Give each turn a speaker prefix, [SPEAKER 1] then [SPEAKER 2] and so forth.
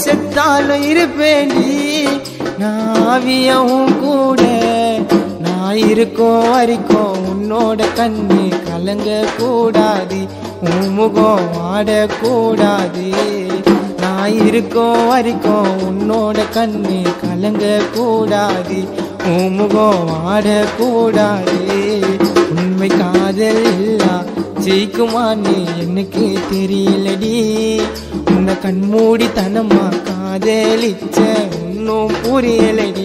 [SPEAKER 1] செத்தாலும் இருப்பேண்டி நான் ஆவியவும் கூட நான் இருக்கோம் வரைக்கும் உன்னோட கண்ணு கலங்க கூடாது உன் முகம் ஆடக்கூடாது நான் இருக்கோம் வரைக்கும் உன்னோட கண்ணு கலங்க கூடாது உன் முகம் ஆடக்கூடாது உண்மை காதல் இல்லா ஜெயிக்குமான்னு எனக்கு தெரியலடி உன்னை கண்மூடித்தனமா காதலிச்ச இன்னும் புரியலடி